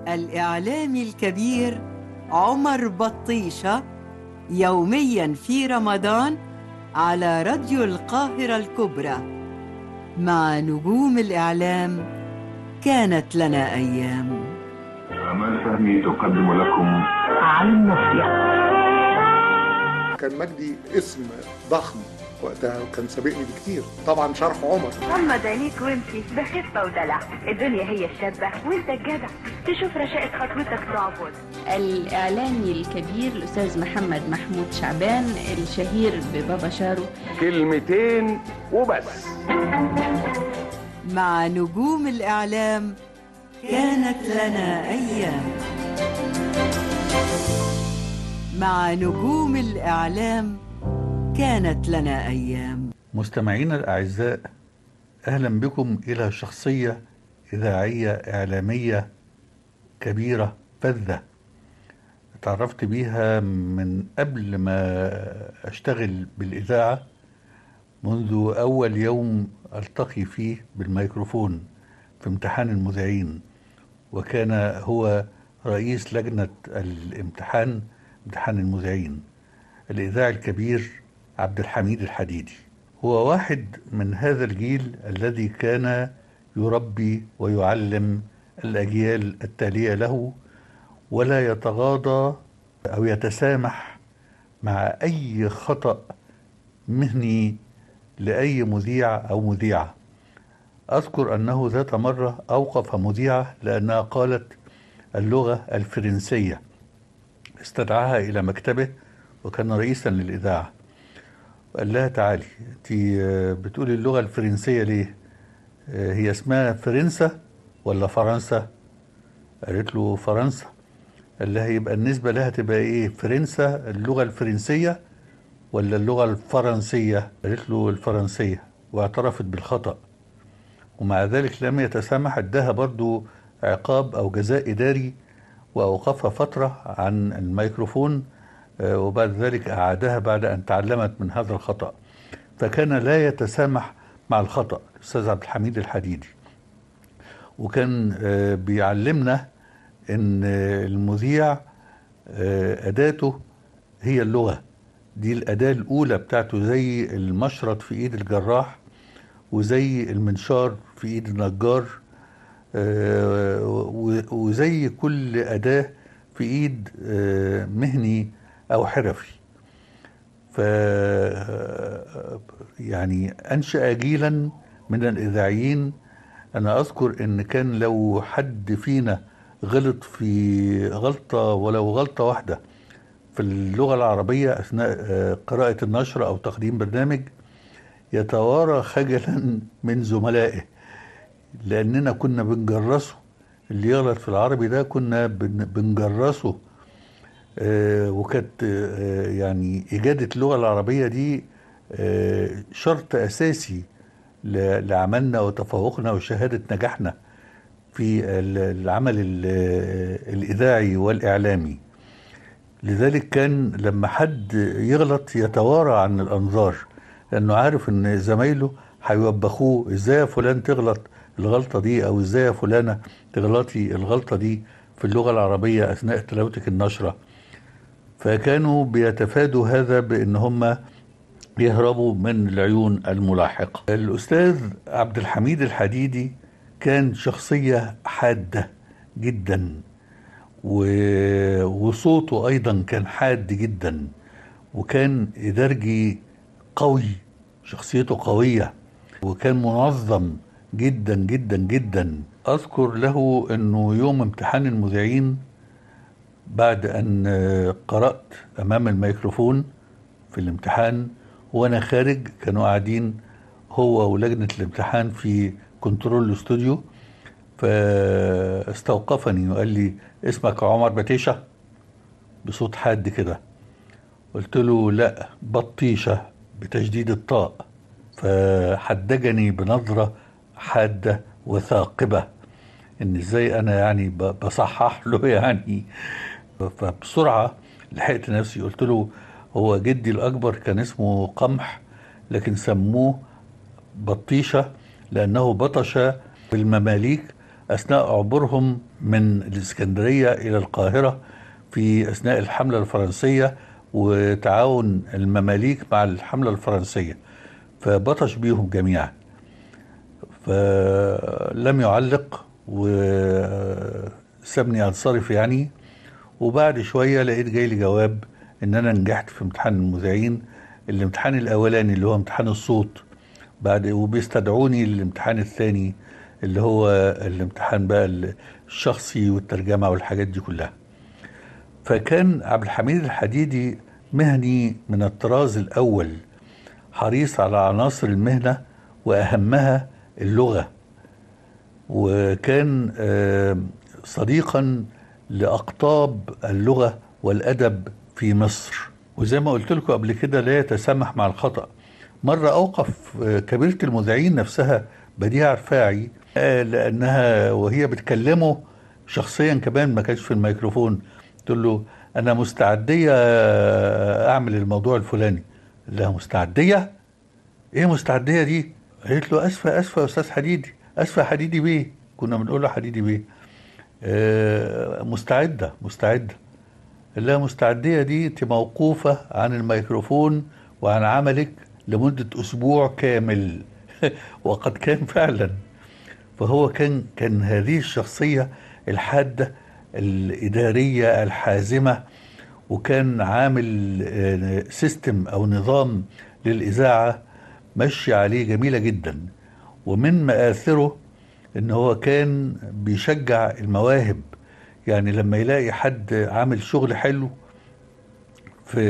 الإعلامي الكبير عمر بطيشة يوميا في رمضان على راديو القاهرة الكبرى مع نجوم الإعلام كانت لنا أيام أمال فهمي تقدم لكم عن مصيح كان مجدي اسم ضخم وقتها وكان سابقني بكتير طبعا شرح عمر غمض عينيك وامشي ده خفة ودلع الدنيا هي الشابة وانت الجدع تشوف رشاقة خطوتك تعبد الإعلامي الكبير الأستاذ محمد محمود شعبان الشهير ببابا شارو كلمتين وبس مع نجوم الإعلام كانت لنا أيام مع نجوم الإعلام كانت لنا أيام مستمعينا الأعزاء أهلا بكم إلى شخصية إذاعية إعلامية كبيرة فذة تعرفت بيها من قبل ما أشتغل بالإذاعة منذ أول يوم ألتقي فيه بالميكروفون في امتحان المذيعين وكان هو رئيس لجنة الامتحان امتحان المذيعين الإذاعي الكبير عبد الحميد الحديدي هو واحد من هذا الجيل الذي كان يربي ويعلم الأجيال التالية له ولا يتغاضى أو يتسامح مع أي خطأ مهني لأي مذيع أو مذيعة أذكر أنه ذات مرة أوقف مذيعة لأنها قالت اللغة الفرنسية استدعاها إلى مكتبه وكان رئيسا للإذاعة وقال لها تعالي أنت بتقولي اللغة الفرنسية ليه؟ هي اسمها فرنسا ولا فرنسا؟ قالت له فرنسا قال لها يبقى النسبة لها تبقى إيه؟ فرنسا اللغة الفرنسية ولا اللغة الفرنسية؟ قالت له الفرنسية واعترفت بالخطأ ومع ذلك لم يتسامح اداها برضو عقاب أو جزاء إداري وأوقفها فترة عن الميكروفون وبعد ذلك أعادها بعد أن تعلمت من هذا الخطأ فكان لا يتسامح مع الخطأ الأستاذ عبد الحميد الحديدي وكان بيعلمنا أن المذيع أداته هي اللغة دي الأداة الأولى بتاعته زي المشرط في إيد الجراح وزي المنشار في إيد النجار وزي كل أداة في إيد مهني أو حرفي ف يعني أنشأ جيلا من الإذاعيين أنا أذكر إن كان لو حد فينا غلط في غلطة ولو غلطة واحدة في اللغة العربية أثناء قراءة النشر أو تقديم برنامج يتوارى خجلا من زملائه لأننا كنا بنجرسه اللي يغلط في العربي ده كنا بنجرسه آه وكانت آه يعني إجادة اللغة العربية دي آه شرط أساسي لعملنا وتفوقنا وشهادة نجاحنا في العمل الإذاعي والإعلامي لذلك كان لما حد يغلط يتوارى عن الأنظار لأنه عارف إن زمايله هيوبخوه إزاي يا فلان تغلط الغلطة دي أو إزاي يا فلانة تغلطي الغلطة دي في اللغة العربية أثناء تلاوتك النشرة فكانوا بيتفادوا هذا بان هم يهربوا من العيون الملاحقه. الاستاذ عبد الحميد الحديدي كان شخصيه حاده جدا وصوته ايضا كان حاد جدا وكان ادارجي قوي شخصيته قويه وكان منظم جدا جدا جدا اذكر له انه يوم امتحان المذيعين بعد أن قرأت أمام الميكروفون في الامتحان وأنا خارج كانوا قاعدين هو ولجنة الامتحان في كنترول الاستوديو فاستوقفني وقال لي اسمك عمر بتيشة بصوت حاد كده قلت له لا بطيشة بتشديد الطاء فحدجني بنظرة حادة وثاقبة ان ازاي انا يعني بصحح له يعني فبسرعة لحقت نفسي قلت له هو جدي الأكبر كان اسمه قمح لكن سموه بطيشة لأنه بطش بالمماليك أثناء عبورهم من الإسكندرية إلى القاهرة في أثناء الحملة الفرنسية وتعاون المماليك مع الحملة الفرنسية فبطش بيهم جميعا فلم يعلق وسابني انصرف يعني وبعد شويه لقيت جاي لي جواب ان انا نجحت في امتحان المذيعين الامتحان الاولاني اللي هو امتحان الصوت بعد وبيستدعوني للامتحان الثاني اللي هو الامتحان بقى الشخصي والترجمه والحاجات دي كلها فكان عبد الحميد الحديدي مهني من الطراز الاول حريص على عناصر المهنه واهمها اللغه وكان آه، صديقا لاقطاب اللغه والادب في مصر وزي ما قلت لكم قبل كده لا يتسامح مع الخطا مره اوقف آه، كبيره المذيعين نفسها بديعه رفاعي آه، لانها وهي بتكلمه شخصيا كمان ما كانش في الميكروفون تقول له انا مستعديه اعمل الموضوع الفلاني قال لها مستعديه ايه مستعديه دي قالت له اسفه اسفه يا استاذ حديدي اسفه يا حديدي بيه كنا بنقول له حديدي بيه آه، مستعده مستعده قال لها مستعديه دي انت موقوفه عن الميكروفون وعن عملك لمده اسبوع كامل وقد كان فعلا فهو كان كان هذه الشخصيه الحاده الاداريه الحازمه وكان عامل آه، سيستم او نظام للاذاعه ماشي عليه جميله جدا ومن مآثره ان هو كان بيشجع المواهب يعني لما يلاقي حد عامل شغل حلو في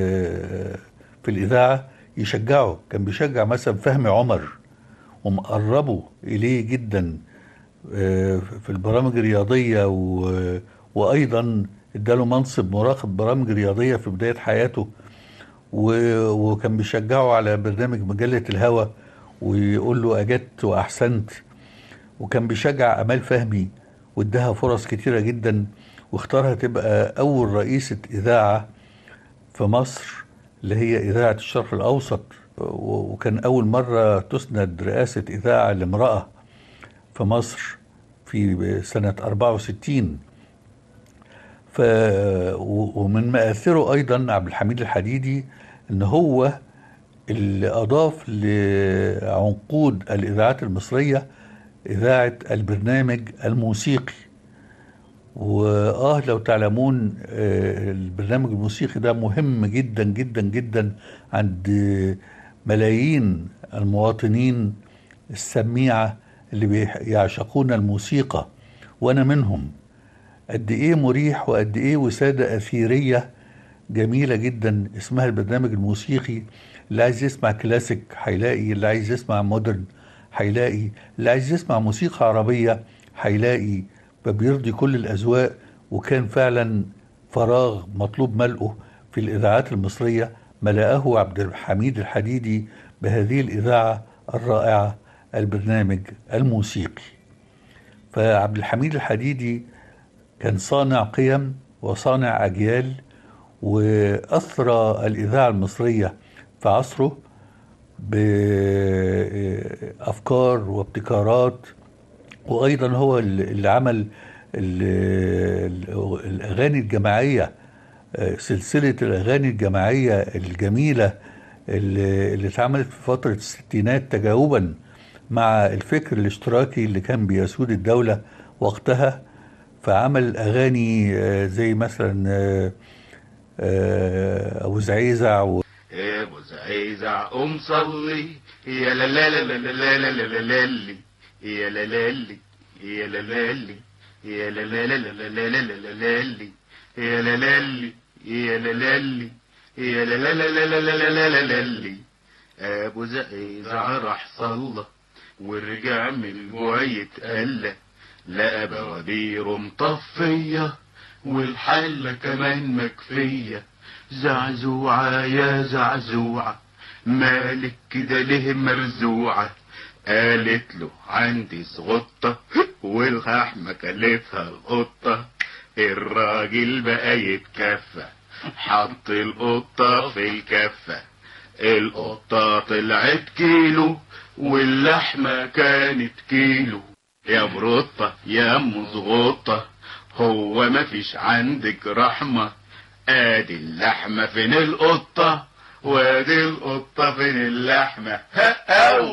في الاذاعه يشجعه كان بيشجع مثلا فهمي عمر ومقربه اليه جدا آه، في البرامج الرياضيه و- وايضا اداله منصب مراقب برامج رياضيه في بدايه حياته و- وكان بيشجعه على برنامج مجله الهوى ويقول له اجدت واحسنت وكان بيشجع امال فهمي واداها فرص كتيره جدا واختارها تبقى اول رئيسه اذاعه في مصر اللي هي اذاعه الشرق الاوسط و- وكان اول مره تسند رئاسه اذاعه لامراه في مصر في سنه 64 ف و- ومن مآثره ايضا عبد الحميد الحديدي ان هو اللي اضاف لعنقود الاذاعات المصريه اذاعه البرنامج الموسيقي واه لو تعلمون آه، البرنامج الموسيقي ده مهم جدا جدا جدا عند ملايين المواطنين السميعه اللي بيح- يعشقون الموسيقى وانا منهم قد ايه مريح وقد ايه وساده اثيريه جميله جدا اسمها البرنامج الموسيقي اللي عايز يسمع كلاسيك هيلاقي اللي عايز يسمع مودرن هيلاقي اللي عايز يسمع موسيقى عربيه هيلاقي فبيرضي كل الاذواق وكان فعلا فراغ مطلوب ملئه في الاذاعات المصريه ملأه عبد الحميد الحديدي بهذه الاذاعه الرائعه البرنامج الموسيقي فعبد الحميد الحديدي كان صانع قيم وصانع أجيال وأثرى الإذاعة المصرية في عصره بأفكار وابتكارات وأيضا هو اللي عمل ال- ال- الأغاني الجماعية سلسلة الأغاني الجماعية الجميلة اللي اللي اتعملت في فترة الستينات تجاوبا مع الفكر الاشتراكي اللي كان بيسود الدولة وقتها فعمل أغاني آه، زي مثلا آه، آه، أبو زعيزع و- يا ابو زعيزع قوم صلي يا لا لا لا لا لا لا لا لا لا لي يا لا لا لي يا لا لا لي يا لا لا لا لا لا لا لا لا لا لي يا لا لا لي يا لا لا لي يا لا لا لا لا لا لا لا لا لا لي ابو زعيزع راح صلى ورجع من الجوع يتقلى لقى بوابيره مطفيه والحله كمان مكفيه زعزوعة يا زعزوعة مالك كده ليه مرزوعة قالت له عندي زغطة واللحمة كلفها القطة الراجل بقى يتكفى حط القطة في الكفة القطة طلعت كيلو واللحمة كانت كيلو يا بروطة يا ام زغوطة هو ما فيش عندك رحمة ادي اللحمة فين القطة وادي القطة فين اللحمة أو.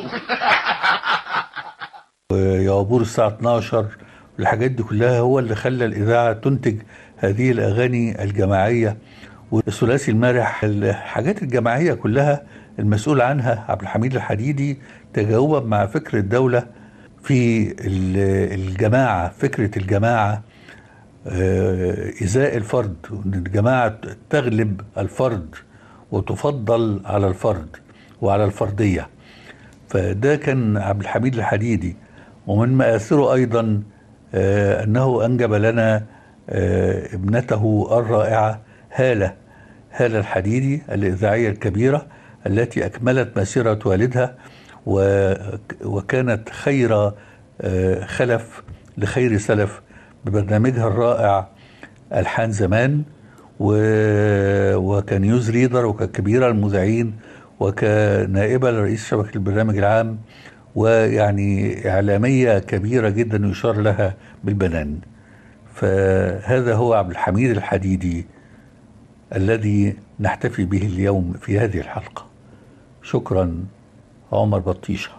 يا عبور الساعة 12 الحاجات دي كلها هو اللي خلى الإذاعة تنتج هذه الأغاني الجماعية والثلاثي المرح الحاجات الجماعية كلها المسؤول عنها عبد الحميد الحديدي تجاوبا مع فكر الدولة في ال- الجماعة فكرة الجماعة آه، إزاء الفرد وأن الجماعة تغلب الفرد وتفضل على الفرد وعلى الفردية فده كان عبد الحميد الحديدي ومن مآثره أيضا آه، أنه أنجب لنا آه، ابنته الرائعة هالة هالة الحديدي الإذاعية الكبيرة التي أكملت مسيرة والدها و- وكانت خير آه، خلف لخير سلف ببرنامجها الرائع ألحان زمان و... وكان نيوز ريدر وكان كبيرة المذيعين وكنائبة لرئيس شبكة البرنامج العام ويعني إعلامية كبيرة جدا يشار لها بالبنان فهذا هو عبد الحميد الحديدي الذي نحتفي به اليوم في هذه الحلقة شكرا عمر بطيشه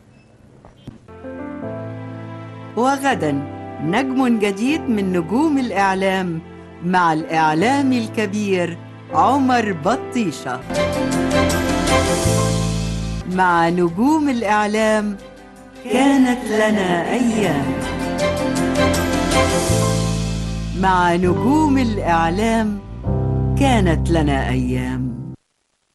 وغدا نجم جديد من نجوم الإعلام مع الإعلامي الكبير عمر بطيشة مع نجوم الإعلام كانت لنا أيام مع نجوم الإعلام كانت لنا أيام